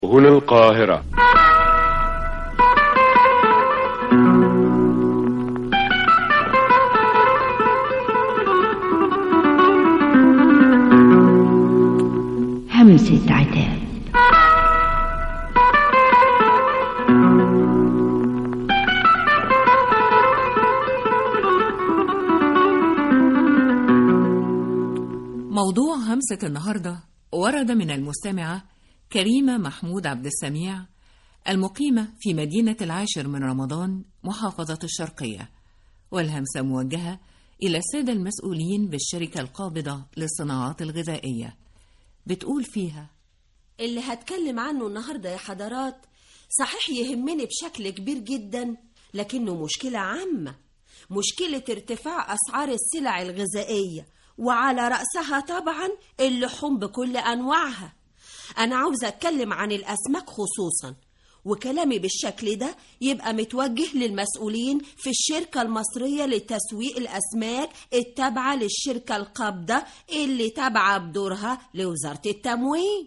هنا القاهرة همسة عتاب موضوع همسة النهاردة ورد من المستمعة كريمة محمود عبد السميع المقيمة في مدينة العاشر من رمضان محافظة الشرقية والهمسة موجهة إلى السادة المسؤولين بالشركة القابضة للصناعات الغذائية بتقول فيها اللي هتكلم عنه النهارده يا حضرات صحيح يهمني بشكل كبير جدا لكنه مشكلة عامة مشكلة ارتفاع أسعار السلع الغذائية وعلى رأسها طبعا اللحوم بكل أنواعها أنا عاوزة أتكلم عن الأسماك خصوصا وكلامي بالشكل ده يبقى متوجه للمسؤولين في الشركة المصرية لتسويق الأسماك التابعة للشركة القابضة اللي تابعة بدورها لوزارة التموين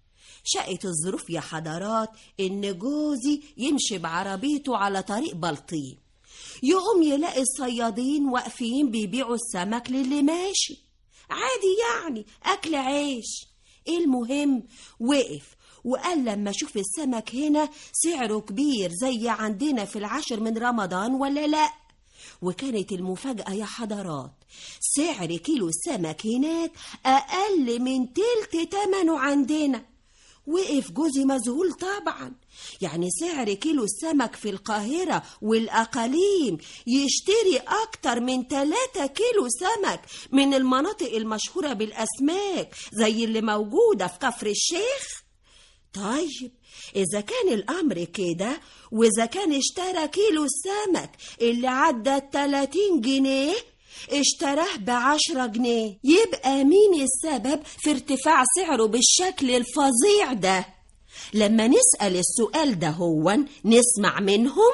شقت الظروف يا حضرات إن جوزي يمشي بعربيته على طريق بلطيم يقوم يلاقي الصيادين واقفين بيبيعوا السمك للي ماشي عادي يعني أكل عيش المهم وقف وقال لما اشوف السمك هنا سعره كبير زي عندنا في العاشر من رمضان ولا لا وكانت المفاجأة يا حضرات سعر كيلو السمك هناك أقل من تلت تمنه عندنا وقف جوزي مذهول طبعا يعني سعر كيلو السمك في القاهرة والأقاليم يشتري أكتر من 3 كيلو سمك من المناطق المشهورة بالأسماك زي اللي موجودة في كفر الشيخ طيب إذا كان الأمر كده وإذا كان اشترى كيلو السمك اللي عدى 30 جنيه اشتراه بعشرة جنيه يبقى مين السبب في ارتفاع سعره بالشكل الفظيع ده لما نسأل السؤال ده هو نسمع منهم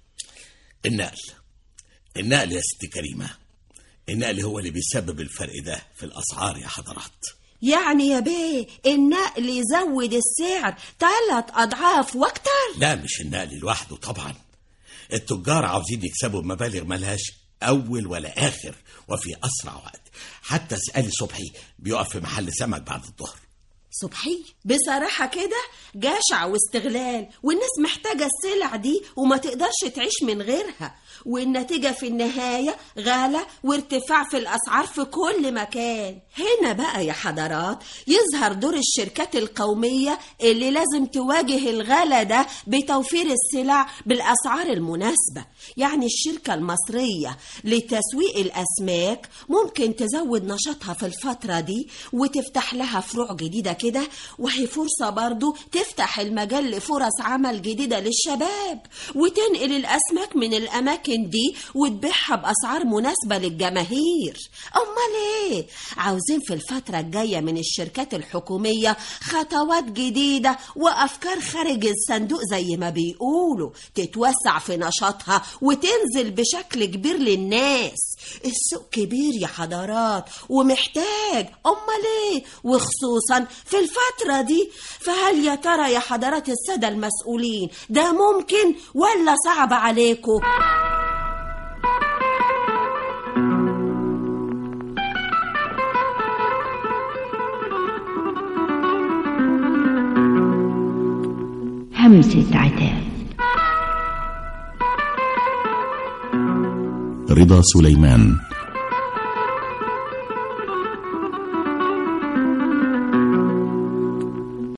النقل النقل يا ست كريمة النقل هو اللي بيسبب الفرق ده في الأسعار يا حضرات يعني يا بيه النقل يزود السعر ثلاث أضعاف وأكتر لا مش النقل لوحده طبعا التجار عاوزين يكسبوا مبالغ ملهاش أول ولا آخر وفي أسرع وقت حتى اسألي صبحي بيقف في محل سمك بعد الظهر صبحي بصراحة كده جشع واستغلال والناس محتاجة السلع دي وما تقدرش تعيش من غيرها والنتيجة في النهاية غلا وارتفاع في الأسعار في كل مكان هنا بقى يا حضرات يظهر دور الشركات القومية اللي لازم تواجه الغلا ده بتوفير السلع بالأسعار المناسبة يعني الشركة المصرية لتسويق الأسماك ممكن تزود نشاطها في الفترة دي وتفتح لها فروع جديدة كده وهي فرصة برضو تفتح المجال لفرص عمل جديدة للشباب وتنقل الأسماك من الأماكن دي وتبيعها بأسعار مناسبة للجماهير أمال إيه؟ عاوزين في الفترة الجاية من الشركات الحكومية خطوات جديدة وأفكار خارج الصندوق زي ما بيقولوا تتوسع في نشاطها وتنزل بشكل كبير للناس السوق كبير يا حضرات ومحتاج أمال إيه؟ وخصوصا في الفترة دي فهل يا ترى يا حضرات السادة المسؤولين ده ممكن ولا صعب عليكم؟ همسة عتاب رضا سليمان